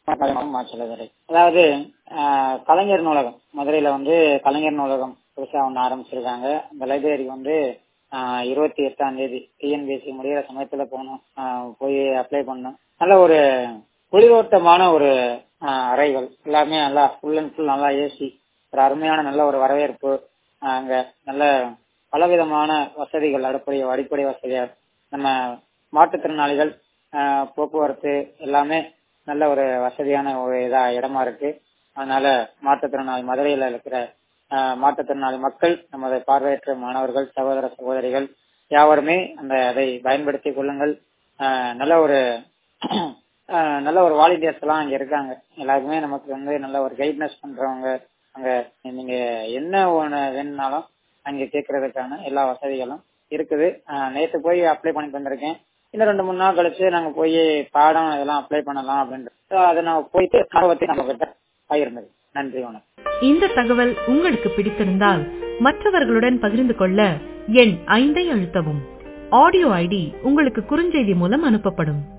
மாச்சலதுரை அதாவது ஆஹ், கலைஞர் நூலகம் மதுரையில வந்து கலைஞர் நூலகம் புதுசா ஒண்ணு ஆரம்பிச்சிருக்காங்க அந்த லைப்ரரி வந்து ஆஹ், இருபத்தி எட்டாம் தேதி டிஎன்பிஎஸ்சி முடிகிற சமயத்துல போகணும் ஆஹ், போய் அப்ளை பண்ணணும் நல்ல ஒரு குளிரோட்டமான ஒரு ஆஹ், அறைகள் எல்லாமே நல்லா ஃபுல் அண்ட் ஃபுல் நல்லா ஏசி ஒரு அருமையான நல்ல ஒரு வரவேற்பு ஆஹ், அங்க நல்ல பலவிதமான வசதிகள் அடிப்படை அடிப்படை வசதியாக நம்ம மாற்றுத்திறனாளிகள் ஆஹ், போக்குவரத்து எல்லாமே நல்ல ஒரு வசதியான ஒரு இதா இடமா இருக்கு அதனால மாற்றுத்திறனாளி மதுரையில இருக்கிற ஆஹ், மாற்றுத்திறனாளி மக்கள் நமது பார்வையற்ற மாணவர்கள் சகோதர சகோதரிகள் யாவருமே அந்த அதை பயன்படுத்திக் கொள்ளுங்கள் ஆஹ், நல்ல ஒரு ஆஹ், நல்ல ஒரு வாலண்டியர்ஸ் எல்லாம் அங்க இருக்காங்க எல்லாருக்குமே நமக்கு வந்து நல்ல ஒரு கைட்னஸ் பண்றவங்க அங்க நீங்க என்ன ஒண்ணு வேணும்னாலும் அங்க கேட்கறதுக்கான எல்லா வசதிகளும் இருக்குது ஆஹ், நேத்து போய் அப்ளை பண்ணிட்டு வந்திருக்கேன் இன்னும் ரெண்டு மூணு நாள் கழிச்சு நாங்க போய் பாடம் இதெல்லாம் அப்ளை பண்ணலாம் அப்படின்ட்டு அதை நான் போயிட்டு அனுபவத்தை நம்ம கிட்ட பகிர்ந்தது நன்றி வணக்கம் இந்த தகவல் உங்களுக்கு பிடித்திருந்தால் மற்றவர்களுடன் பகிர்ந்து கொள்ள எண் ஐந்தை அழுத்தவும் ஆடியோ ஐடி உங்களுக்கு குறுஞ்செய்தி மூலம் அனுப்பப்படும்